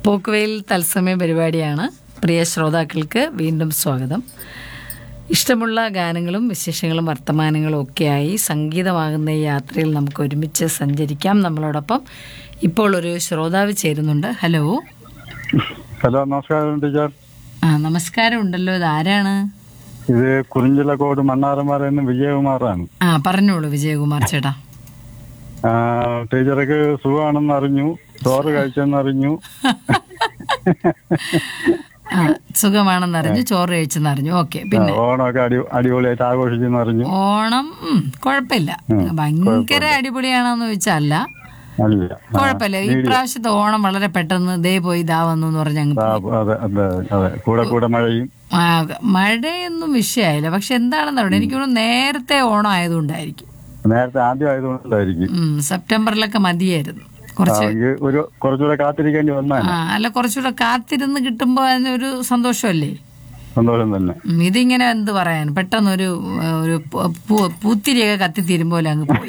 പോക്കുവെയിൽ തത്സമയ പരിപാടിയാണ് പ്രിയ ശ്രോതാക്കൾക്ക് വീണ്ടും സ്വാഗതം ഇഷ്ടമുള്ള ഗാനങ്ങളും വിശേഷങ്ങളും വർത്തമാനങ്ങളും ഒക്കെയായി സംഗീതമാകുന്ന ഈ യാത്രയിൽ നമുക്ക് ഒരുമിച്ച് സഞ്ചരിക്കാം നമ്മളോടൊപ്പം ഇപ്പോൾ ഒരു ശ്രോതാവ് ചേരുന്നുണ്ട് ഹലോ ഹലോ നമസ്കാരം ടീച്ചർ ആ നമസ്കാരം ഉണ്ടല്ലോ ഇത് ആരാണ് ഇത് കുറിഞ്ചിലക്കോട് മണ്ണാറന്മാർ എന്ന് വിജയകുമാറാണ് ആ പറഞ്ഞോളൂ വിജയകുമാർ ചേട്ടാ ആ, ടീച്ചർക്ക് സുഖമാണെന്ന് അറിഞ്ഞു ചോറ് കഴിച്ചെന്ന് അറിഞ്ഞു ആ സുഖമാണെന്നറിഞ്ഞു ചോറ് കഴിച്ചെന്നറിഞ്ഞു ഓക്കെ പിന്നെ ഓണമൊക്കെ അടി അടിപൊളിയായിട്ട് ആഘോഷിച്ചെന്ന് അറിഞ്ഞു ഓണം ഉം, കുഴപ്പമില്ല ഭയങ്കര അടിപൊളിയാണെന്ന് ചോദിച്ചല്ല അല്ല ആ, കുഴപ്പമില്ല ഈ പ്രാവശ്യത്തെ ഓണം വളരെ പെട്ടെന്ന് ദേ പോയി ഇതാ വന്നു എന്ന് പറഞ്ഞ് അങ്ങ് ആ, അതെ അതെ അതെ കൂടെ കൂടെ മഴയും ആ, മഴയൊന്നും വിഷയമായില്ല പക്ഷെ എന്താണെന്ന് പറയുന്നത് എനിക്ക് തോന്നുന്നു നേരത്തെ ഓണം ആയതുകൊണ്ടായിരിക്കും നേരത്തെ ആദ്യം ആയതുകൊണ്ടായിരിക്കും ഉം, സെപ്റ്റംബറിലൊക്കെ മതിയായിരുന്നു ആ, കുറച്ച് എനിക്ക് ഒരു കുറച്ചുകൂടെ കാത്തിരിക്കേണ്ടി വന്നാൽ ആ അല്ല കുറച്ചുകൂടെ കാത്തിരുന്ന് കിട്ടുമ്പോ അതിനൊരു സന്തോഷമല്ലേ സന്തോഷം തന്നെ ഉം, ഇതിങ്ങനെ എന്ത് പറയാൻ പെട്ടെന്നൊരു ആ, ഒരു പൂ- പൂ- പൂത്തിരിയൊക്കെ കത്തിത്തീരുമ്പോലെ അങ്ങ് പോയി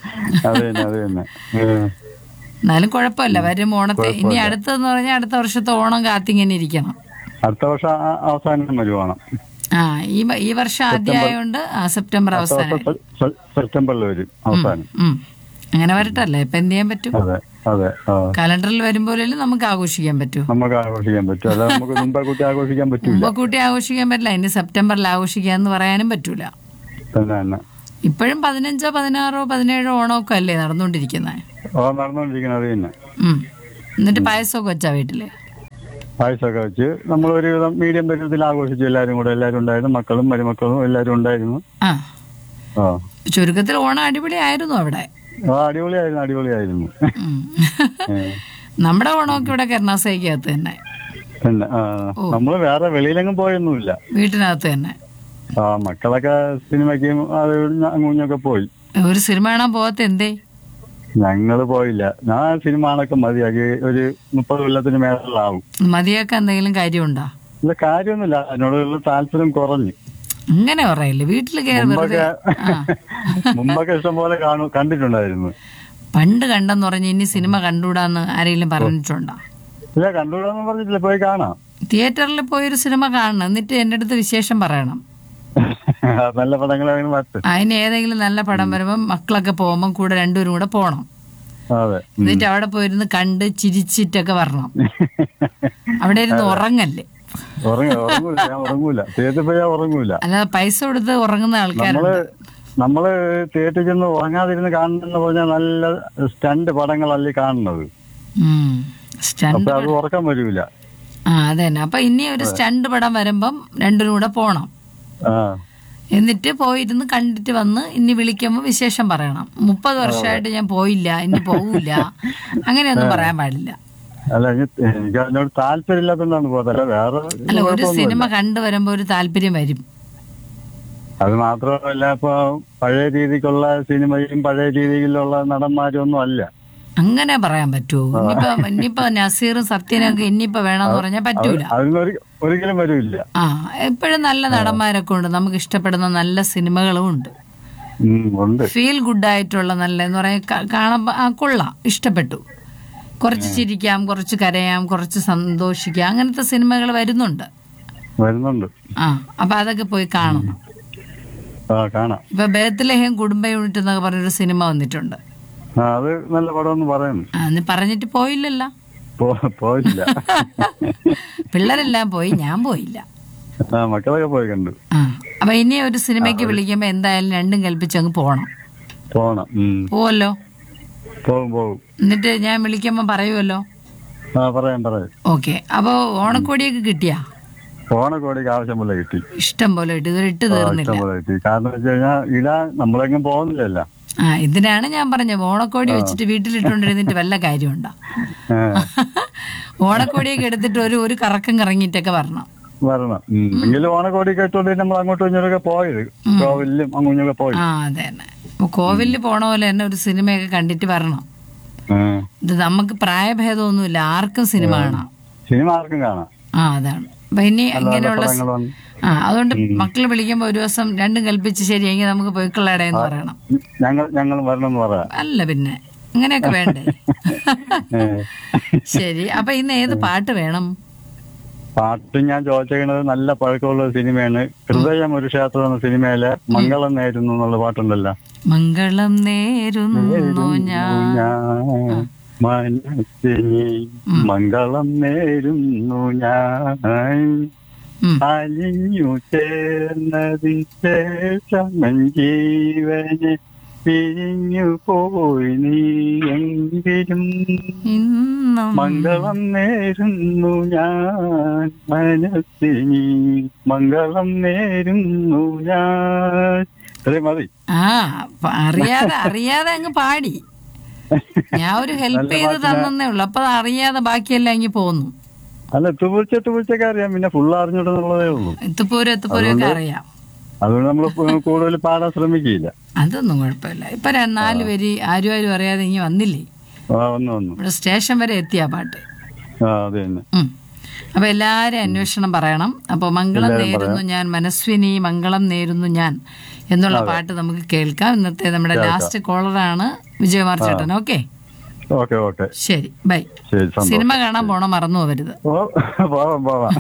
അത് തന്നെ അത് തന്നെ ഏ, എന്നാലും കുഴപ്പമില്ല വരും ഓണത്തെ ഇനി അടുത്തതെന്ന് പറഞ്ഞാൽ അടുത്ത വർഷത്തെ ഓണം കാത്തിങ്ങനെ ഇരിക്കണം അടുത്ത വർഷം ആ- അവസാനം വരുവാണ് ആ ഈ വ- ഈ വർഷം ആദ്യമായോണ്ട് ആ സെപ്റ്റംബർ അവസാനം സെ- സെ- സെപ്റ്റംബറിൽ വരും അവസാനം ഉം. അങ്ങനെ വരട്ടല്ലേ ഇപ്പൊ എന്ത് ചെയ്യാൻ പറ്റും അതെ അതെ ആ കലണ്ടറിൽ വരുമ്പോഴല്ലേ നമുക്ക് ആഘോഷിക്കാൻ പറ്റൂ നമുക്ക് ആഘോഷിക്കാൻ പറ്റും അല്ലാതെ നമുക്ക് മുമ്പേ കൂട്ടി ആഘോഷിക്കാൻ പറ്റൂല മുമ്പ് കൂട്ടി ആഘോഷിക്കാൻ പറ്റില്ല ഇനി സെപ്റ്റംബറിൽ ആഘോഷിക്കാന്ന് പറയാനും പറ്റൂല തന്നെ തന്നെ ഇപ്പോഴും പതിനഞ്ചോ പതിനാറോ പതിനേഴോ ഓണമൊക്കെ അല്ലേ നടന്നുകൊണ്ടിരിക്കുന്നത് ഓ നടന്നുകൊണ്ടിരിക്കുന്നത് തന്നെ എന്നിട്ട് പായസമൊക്കെ വെച്ചാ വീട്ടില് പായസമൊക്കെ വെച്ച് നമ്മൾ ഒരുവിധം മീഡിയം പരുവത്തിൽ ആഘോഷിച്ചു എല്ലാവരും കൂടെ എല്ലാവരും ഉണ്ടായിരുന്നു മക്കളും മരുമക്കളും എല്ലാവരും ഉണ്ടായിരുന്നു ആ ആ ചുരുക്കത്തിൽ ഓണം അടിപൊളിയായിരുന്നു അവിടെ ആ അടിപൊളിയായിരുന്നു അടിപൊളിയായിരുന്നു ഉം. ഏ, നമ്മുടെ ഓണമൊക്കെ ഇവിടെ കരുണാസയ്ക്കകത്ത് തന്നെ പിന്നെ ആ നമ്മൾ വേറെ വെളിയിലെങ്ങും പോയൊന്നുമില്ല വീട്ടിനകത്ത് തന്നെ ആ മക്കളൊക്കെ സിനിമയ്ക്കും അത് അങ്ങുഞ്ഞൊക്കെ പോയി ഒരു സിനിമ കാണാൻ പോകാത്ത എന്തേ ഞങ്ങള് പോയില്ല ഞാൻ സിനിമ കാണൊക്കെ മതിയാക്കി ഒരു മുപ്പത് കൊല്ലത്തിന് മേളിലാവും മതിയാക്കാൻ എന്തെങ്കിലും കാര്യമുണ്ടോ ഇല്ല കാര്യമൊന്നുമില്ല അതിനോടുള്ള താല്പര്യം കുറഞ്ഞു അങ്ങനെ പറയല്ലേ വീട്ടിൽ കയറി വെറുതെ മുമ്പൊക്കെ ആ മുമ്പൊക്കെ ഇഷ്ടംപോലെ കാണു കണ്ടിട്ടുണ്ടായിരുന്നു പണ്ട് കണ്ടെന്ന് പറഞ്ഞ് ഇനി സിനിമ കണ്ടുകൂടാന്ന് ആരെങ്കിലും പറഞ്ഞിട്ടുണ്ടോ ഇല്ല കണ്ടുകൂടാന്ന് പറഞ്ഞിട്ടില്ല പോയി കാണാം തിയേറ്ററിൽ പോയൊരു സിനിമ കാണണം എന്നിട്ട് എൻ്റെ അടുത്ത് വിശേഷം പറയണം നല്ല പടങ്ങളാണ് മറ്റ് അതിന് ഏതെങ്കിലും നല്ല പടം വരുമ്പം മക്കളൊക്കെ പോകുമ്പോൾ കൂടെ രണ്ടുപേരും കൂടെ പോകണം അതെ എന്നിട്ട് അവിടെ പോയിരുന്ന് കണ്ട് ചിരിച്ചിട്ടൊക്കെ വരണം അവിടെ ഇരുന്ന് ഉറങ്ങല്ലേ ഉറങ്ങ ഉറങ്ങൂല ഞാൻ ഉറങ്ങൂല തിയേറ്ററിൽ പോയാൽ ഉറങ്ങൂല അല്ലാതെ പൈസ കൊടുത്ത് ഉറങ്ങുന്ന നമ്മള് ആൾക്കാരുണ്ട് നമ്മള് തിയേറ്ററിൽ ചെന്ന് ഉറങ്ങാതിരുന്ന് കാണുന്നെന്ന് പറഞ്ഞാൽ നല്ല സ്റ്റണ്ട് പടങ്ങളല്ലേ കാണുന്നത് ഉം. സ്റ്റണ്ട് അപ്പൊ അത് ഉറക്കം വരൂല ആ അതന്നെ അപ്പൊ ഇനി ഒരു സ്റ്റണ്ട് പടം വരുമ്പം രണ്ടിനും കൂടെ പോണം ആ എന്നിട്ട് പോയിരുന്ന് കണ്ടിട്ട് വന്ന് ഇനി വിളിക്കുമ്പോൾ വിശേഷം പറയണം മുപ്പത് വർഷമായിട്ട് ഞാൻ പോയില്ല ഇനി പോവില്ല അങ്ങനെയൊന്നും പറയാൻ പാടില്ല അല്ല എനിക്ക് എനിക്ക് അതിനോട് താല്പര്യമില്ലാത്തതുകൊണ്ടാണ് പോകുന്നത് അല്ല വേറെ അല്ല ഒരു സിനിമ കണ്ടു വരുമ്പോ ഒരു താല്പര്യം വരും അത് മാത്രമല്ല ഇപ്പൊ പഴയ രീതിക്കുള്ള സിനിമയും പഴയ രീതിയിലുള്ള നടന്മാരും ഒന്നും അല്ല അങ്ങനെ പറയാൻ പറ്റുമോ ഇനിയിപ്പോ ഇനിയിപ്പോ നസീറും സത്യനൊക്കെ ഇനിയിപ്പോ വേണമെന്ന് പറഞ്ഞാൽ പറ്റൂല അതിനൊരു ഒരിക്കലും വരില്ല ആ എപ്പോഴും നല്ല നടന്മാരൊക്കെ ഉണ്ട് നമുക്ക് ഇഷ്ടപ്പെടുന്ന നല്ല സിനിമകളും ഉണ്ട് ഉം, ഉണ്ട് ഫീൽ ഗുഡ് ആയിട്ടുള്ള നല്ല എന്ന് പറയാൻ കാണാൻ ആ, കൊള്ളാം ഇഷ്ടപ്പെട്ടു കുറച്ച് ചിരിക്കാം കുറച്ച് കരയാം കുറച്ച് സന്തോഷിക്കാം അങ്ങനത്തെ സിനിമകൾ വരുന്നുണ്ട് വരുന്നുണ്ട് ആ അപ്പൊ അതൊക്കെ പോയി കാണണം ആ കാണാം ഇപ്പൊ ബേത്തലഹം കുടുംബ യൂണിറ്റ് എന്നൊക്കെ പറഞ്ഞൊരു സിനിമ വന്നിട്ടുണ്ട് ആ അത് നല്ല പടമെന്ന് പറയുന്നു ആ നീ പറഞ്ഞിട്ട് പോയില്ലല്ലോ പോ- പോയില്ല പിള്ളേരെല്ലാം പോയി ഞാൻ പോയില്ല ആ മക്കളൊക്കെ പോയി കണ്ടു ആ അപ്പൊ ഇനി ഒരു സിനിമയ്ക്ക് വിളിക്കുമ്പോ എന്തായാലും രണ്ടും കൽപ്പിച്ച് അങ്ങ് പോണം പോണം ഉം. പോവല്ലോ പോകും പോകും എന്നിട്ട് ഞാൻ വിളിക്കുമ്പോ പറയുമല്ലോ ആ പറയാം പറയാം ഓക്കെ അപ്പൊ ഓണക്കോടിയൊക്കെ കിട്ടിയാ ഓണക്കോടിക്ക് ആവശ്യം പോലെ കിട്ടി ഇഷ്ടം പോലെ ഇട്ട് ഇതുവരെ ഇട്ട് ആ, തീർന്നില്ല ഇഷ്ടം പോലെ കിട്ടി കാരണം വെച്ച് കഴിഞ്ഞാൽ ഇടാ നമ്മളെങ്ങും പോകുന്നില്ലല്ലോ ആ ഇതിനാണ് ഞാൻ പറഞ്ഞത് ഓണക്കോടി വെച്ചിട്ട് വീട്ടിലിട്ടുകൊണ്ടിരുന്നിട്ട് വല്ല കാര്യമുണ്ടോ ഏ, ഓണക്കോടിയൊക്കെ എടുത്തിട്ട് ഒരു ഒരു കറക്കം കറങ്ങിയിട്ടൊക്കെ വരണം വരണം ഉം. എങ്കിലും ഓണക്കോടി കേട്ടോണ്ട് നമ്മൾ അങ്ങോട്ടും ഇങ്ങോട്ടൊക്കെ പോയത് കോവിലും അങ്ങോട്ടൊക്കെ പോയി ആ അതെ തന്നെ അപ്പൊ കോവിലിൽ പോണ പോലെ തന്നെ ഒരു സിനിമയൊക്കെ കണ്ടിട്ട് വരണം ഏ, ഇത് നമുക്ക് പ്രായഭേദമൊന്നുമില്ല ആർക്കും സിനിമ കാണാം സിനിമ ആർക്കും കാണാം ആ അതാണ് അപ്പൊ ഇനി ഇങ്ങനെയുള്ള സ്- പടങ്ങൾ വന്ന് ആ അതുകൊണ്ട് മക്കള് വിളിക്കുമ്പോ ഒരു ദിവസം രണ്ടും കൽപ്പിച്ച് ശരിയെങ്കിൽ നമുക്ക് പോയിക്കൊള്ളാടെ എന്ന് പറയണം ഞങ്ങൾ ഞങ്ങൾ വരണം എന്ന് പറയാം അല്ല പിന്നെ അങ്ങനെയൊക്കെ വേണ്ടേ ഏ. ശരി അപ്പൊ ഇന്ന് ഏത് പാട്ട് വേണം പാട്ട് ഞാൻ ചോദിച്ചേക്കണത് നല്ല പഴക്കമുള്ള ഒരു സിനിമയാണ് ഹൃദയം ഒരു ക്ഷേത്രം എന്ന സിനിമയിലെ മംഗളം നേരുന്നു എന്നുള്ള പാട്ടുണ്ടല്ലോ മംഗളം നേരുന്നു ഞാൻ ഞാൻ മനസ്സിനി മംഗളം നേരുന്നു ഞാൻ ഉം. അലിഞ്ഞു ചേർന്നതിന് ശേഷം എൻ ജീവനെ പിരിഞ്ഞു പോയി നീ എങ്കിലും ഇന്നും മംഗളം നേരുന്നു ഞാൻ മനസ്സിനി മംഗളം നേരുന്നു ഞാൻ അതെ മതി ആ പ- അറിയാതെ അറിയാതെ അങ്ങ് പാടി ഞാൻ ഒരു ഹെൽപ്പ് ചെയ്ത് തന്നേ ഉള്ളു അപ്പൊ അത് അറിയാതെ ബാക്കിയെല്ലാം അങ്ങ് പോന്നു അല്ല തുപൂച്ച തുപൂച്ചൊക്കെ അറിയാം പിന്നെ ഫുൾ അറിഞ്ഞിട്ടെന്നുള്ളതേ ഉള്ളൂ എത്തുപോരും എത്തുപോരും ഒക്കെ അറിയാം അതുകൊണ്ട് നമ്മൾ കൂടുതൽ പാടാൻ ശ്രമിക്കില്ല അതൊന്നും കുഴപ്പമില്ല ഇപ്പൊ ര- നാല് പേര് ആരും ആരും അറിയാതെ ഇങ്ങനെ വന്നില്ലേ ആ വന്നു വന്നു ഇവിടെ സ്റ്റേഷൻ വരെ എത്തിയ പാട്ട് ആ അത് തന്നെ ഉം. അപ്പൊ എല്ലാരും അന്വേഷണം പറയണം അപ്പൊ മംഗളം നേരുന്നു ഞാൻ മനസ്വിനി മംഗളം നേരുന്നു ഞാൻ എന്നുള്ള പാട്ട് നമുക്ക് കേൾക്കാം ഇന്നത്തെ നമ്മുടെ ലാസ്റ്റ് കോളറാണ് വിജയകുമാർ ചേട്ടൻ ഓക്കെ ഓക്കെ ഓക്കെ ശരി ബൈ ശരി സന്തോഷം സിനിമ കാണാൻ പോണം മറന്നു പോവരുത് ഓ പോവാം പോവാം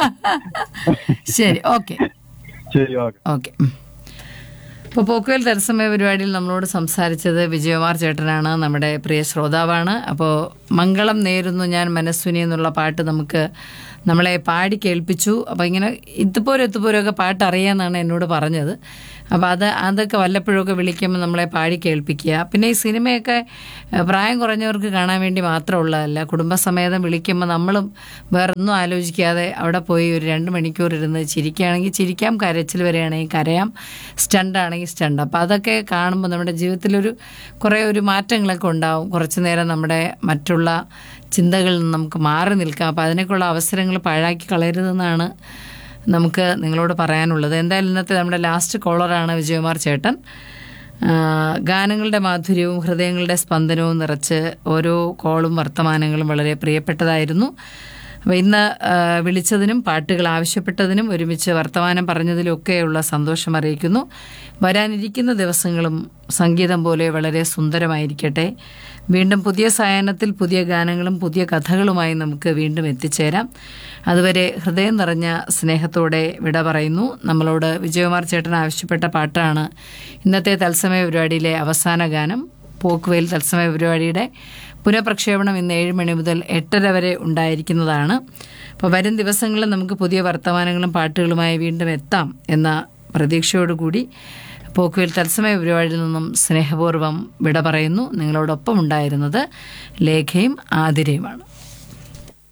ശരി ഓക്കെ ശരി ഓക്കെ ഓക്കെ ഇപ്പോൾ പോക്കുവൽ തത്സമയ പരിപാടിയിൽ നമ്മളോട് സംസാരിച്ചത് വിജയകുമാർ ചേട്ടനാണ് നമ്മുടെ പ്രിയ ശ്രോതാവാണ് അപ്പോൾ മംഗളം നേരുന്നു ഞാൻ മനസ്വിനി എന്നുള്ള പാട്ട് നമുക്ക് നമ്മളെ പാടി കേൾപ്പിച്ചു അപ്പോൾ ഇങ്ങനെ ഇത്തുപോരും എത്തുപോരൊക്കെ പാട്ട് അറിയാമെന്നാണ് എന്നോട് പറഞ്ഞത് അപ്പോൾ അത് അതൊക്കെ വല്ലപ്പോഴൊക്കെ വിളിക്കുമ്പോൾ നമ്മളെ പാടി കേൾപ്പിക്കുക പിന്നെ ഈ സിനിമയൊക്കെ ഏഹ്, പ്രായം കുറഞ്ഞവർക്ക് കാണാൻ വേണ്ടി മാത്രമുള്ളതല്ല കുടുംബസമേതം വിളിക്കുമ്പോൾ നമ്മളും വേറൊന്നും ആലോചിക്കാതെ അവിടെ പോയി ഒരു രണ്ട് മണിക്കൂർ ഇരുന്ന് ചിരിക്കുകയാണെങ്കിൽ ചിരിക്കാം കരച്ചിൽ വരികയാണെങ്കിൽ കരയാം സ്റ്റണ്ട് ആണെങ്കിൽ സ്റ്റണ്ട് അപ്പോൾ അതൊക്കെ കാണുമ്പോൾ നമ്മുടെ ജീവിതത്തിലൊരു കുറേ ഒരു മാറ്റങ്ങളൊക്കെ ഉണ്ടാവും കുറച്ച് നേരം നമ്മുടെ മറ്റുള്ള ചിന്തകളിൽ നിന്ന് നമുക്ക് മാറി നിൽക്കാം അപ്പോൾ അതിനൊക്കെയുള്ള അവസരങ്ങൾ പാഴാക്കി കളയരുതെന്നാണ് നമുക്ക് നിങ്ങളോട് പറയാനുള്ളത് എന്തായാലും ഇന്നത്തെ നമ്മുടെ ലാസ്റ്റ് കോളറാണ് വിജയകുമാർ ചേട്ടൻ ആ, ഗാനങ്ങളുടെ മാധുര്യവും ഹൃദയങ്ങളുടെ സ്പന്ദനവും നിറച്ച് ഓരോ കോളും വർത്തമാനങ്ങളും വളരെ പ്രിയപ്പെട്ടതായിരുന്നു അപ്പോൾ ഇന്ന് ആ, വിളിച്ചതിനും പാട്ടുകൾ ആവശ്യപ്പെട്ടതിനും ഒരുമിച്ച് വർത്തമാനം പറഞ്ഞതിലൊക്കെയുള്ള സന്തോഷം അറിയിക്കുന്നു വരാനിരിക്കുന്ന ദിവസങ്ങളും സംഗീതം പോലെ വളരെ സുന്ദരമായിരിക്കട്ടെ വീണ്ടും പുതിയ സായാഹ്നത്തിൽ പുതിയ ഗാനങ്ങളും പുതിയ കഥകളുമായി നമുക്ക് വീണ്ടും എത്തിച്ചേരാം അതുവരെ ഹൃദയം നിറഞ്ഞ സ്നേഹത്തോടെ വിട പറയുന്നു നമ്മളോട് വിജയകുമാർ ചേട്ടൻ ആവശ്യപ്പെട്ട പാട്ടാണ് ഇന്നത്തെ തത്സമയ പരിപാടിയിലെ അവസാന ഗാനം പോക്കുവെയിൽ തത്സമയ പരിപാടിയുടെ പുനഃപ്രക്ഷേപണം ഇന്ന് ഏഴ് മണി മുതൽ എട്ടര വരെ ഉണ്ടായിരിക്കുന്നതാണ് അപ്പോൾ വരും ദിവസങ്ങളിൽ നമുക്ക് പുതിയ വർത്തമാനങ്ങളും പാട്ടുകളുമായി വീണ്ടും എത്താം എന്ന പ്രതീക്ഷയോടുകൂടി പോക്കുവെയിൽ തത്സമയ പരിപാടിയിൽ നിന്നും സ്നേഹപൂർവ്വം വിട പറയുന്നു നിങ്ങളോടൊപ്പം ഉണ്ടായിരുന്നത് ലേഖയും ആതിരയുമാണ്